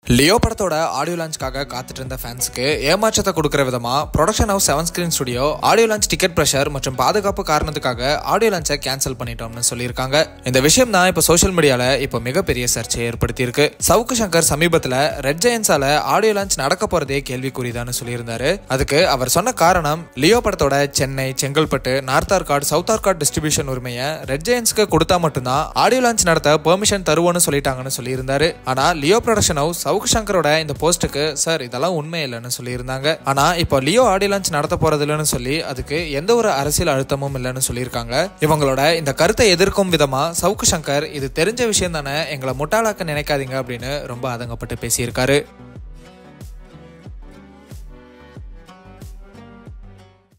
Leo படத்தோட audio லான்ச்காக காத்துட்டு இருந்த ஃபேன்ஸுக்கு ஏமாற்றத்தை கொடுக்குற விதமா production house seven screen studio audio launch ticket pressure மற்றும் பாதுகாப்பு காரணத்துக்காக ஆடியோ லான்ச்சை கேன்சல் பண்ணிட்டோம்னு சொல்லியிருக்காங்க இந்த விஷயம் தான் இப்போ சோஷியல் மீடியால இப்போ மிகப்பெரிய சர்ச்சையை ஏற்படுத்தியிருக்கு சவுக்கு சங்கர் சமீபத்தில் ரெட் ஜெயன்ஸால ஆடியோ லான்ச் நடக்க போறதே கேள்விக்குறிதான்னு சொல்லியிருந்தாரு அதுக்கு அவர் சொன்ன காரணம் லியோ படத்தோட Chennai Chengalpattu north Arcot south Arcot distribution உரிமையை ரெட் ஜெயன்ஸ்க்கு கொடுத்தா மட்டும்தான் ஆடியோ லான்ச் நடத்த பெர்மிஷன் தருவோம்னு சொல்லிட்டாங்கன்னு சொல்லியிருந்தாரு ஆனா லியோ ப்ரொடக்ஷன் ஹவுஸ் சவுக்கு சங்கரோட இந்த போஸ்ட்டுக்கு சார் இதெல்லாம் உண்மை இல்லைன்னு சொல்லியிருந்தாங்க ஆனா இப்போ லியோ ஆடியோ லான்ச் நடத்த போறது இல்லைன்னு சொல்லி அதுக்கு எந்த ஒரு அரசியல் அழுத்தமும் இல்லைன்னு சொல்லியிருக்காங்க இவங்களோட இந்த கருத்தை எதிர்க்கும் விதமா சவுக்கு சங்கர் இது தெரிஞ்ச விஷயம் தானே எங்களை முட்டாளாக்க நினைக்காதீங்க அப்படின்னு ரொம்ப அதங்கப்பட்டு பேசியிருக்காரு